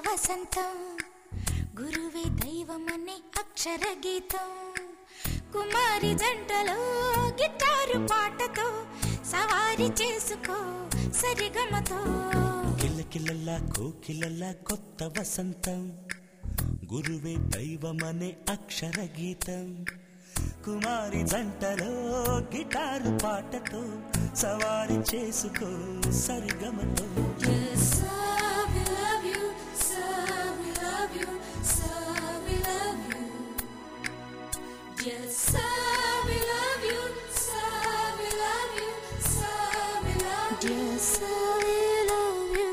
వసంతం గురువే దైవమనే అక్షర గీతం కుమారి జంటలో గిటారు పాటతో సవారి చేసుకో సరిగమతో కిల్లకిల్లల్లా కోకిలల్లా కొత్త వసంతం గురువే దైవమనే అక్షర గీతం కుమారి జంటలో గిటారు పాటతో సవారి చేసుకో సరిగమతో Yes, sir, we love you, sir, we love you, sir, we love you. Yes, sir, we love you, sir, we love you, sir, we love you. Yes, sir, we love you.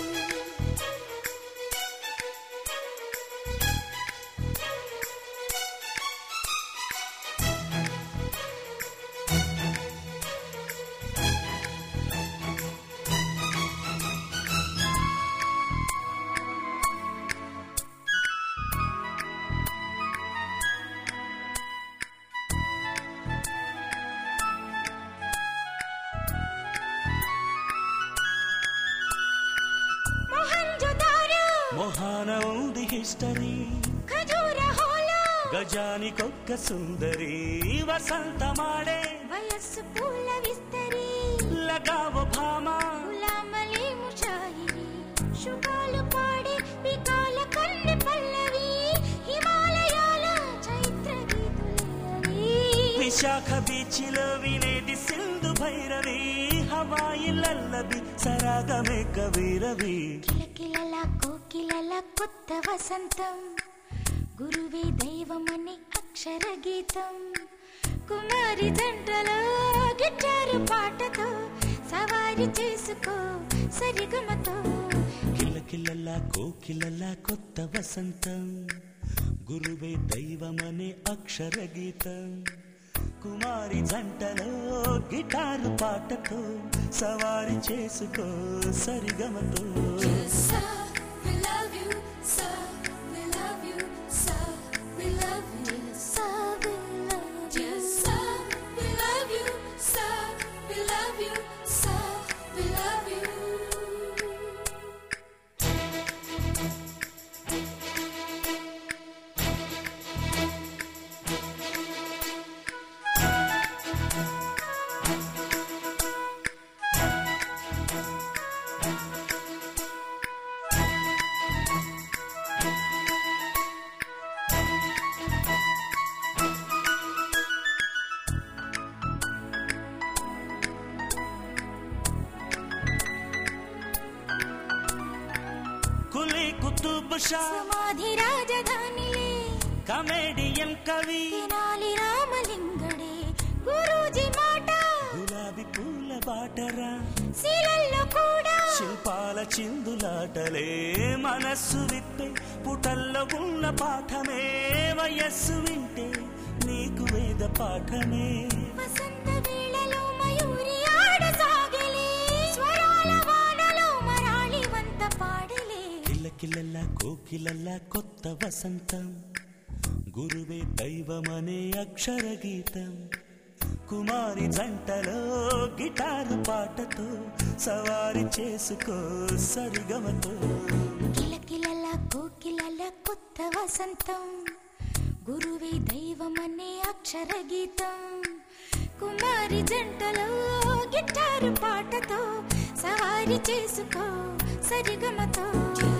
Mohenjo-daro మొహాన ఉంది history ఖజూరహోలో గజానికొక్క సుందరి వసంతమాడే వయస్సు పూల విస్తరి లగావ భామా గులామలి ముషాయిరి శుభాలు పాడే వికాల కన్నె పల్లవి హిమాలయాల చైత్ర గీతులవి విశాఖ బీచ్లో వినేది సింధు భైరవి హవాయి లల్లబి సరాగమే కవిరవి కిలకిలల కోకిలల కొత్త వసంతం గురువే దైవమని అక్షర గీతం కుమారి జంటలో గిటారు పాటతో సవారి చేసుకో సరిగమతో కిల్లకిల్లలా కోకిలలా కొత్త వసంతం గురువే దైవమనే అక్షర గీతం కుమారి జంటలో గిటారు పాటతో సవారి చేసుకో సరిగమతో Yes, sir, we love you, sir, we love you, sir, we love you. Yes, sir, we love you. Yes, sir, we love you, sir, we love you, sir, we love you. Quli Qutub Shah సమాధి రాజధానిలే comedian కవి తెనాలి రామలింగడే గురూజీ మాట గులాబీ పూల బాటరా శిలల్లో కూడా శిల్పాల చిందులాటలే మనస్సు విప్పే పుటల్లో ఉన్న పాఠమే వయస్సు వింటే నీకు వేద పాఠమే వసంత వేళలో మయూరి ఆడసాగలే స్వరాల వానలో మరాళి వంత పాడలే కిల్లకిల్లల్లా కోకిలల్లా కొత్త వసంతం గురువే దైవమనే అక్షర గీతం కుమారి జంటలో గిటారు పాటతో సవారి చేసుకో సరిగమతో కిలకిలల కోకిలల కొత్త వసంతం గురువే దైవమనే అక్షర గీతం కుమారి జంటలో గిటారు పాటతో సవారి చేసుకో సరిగమతో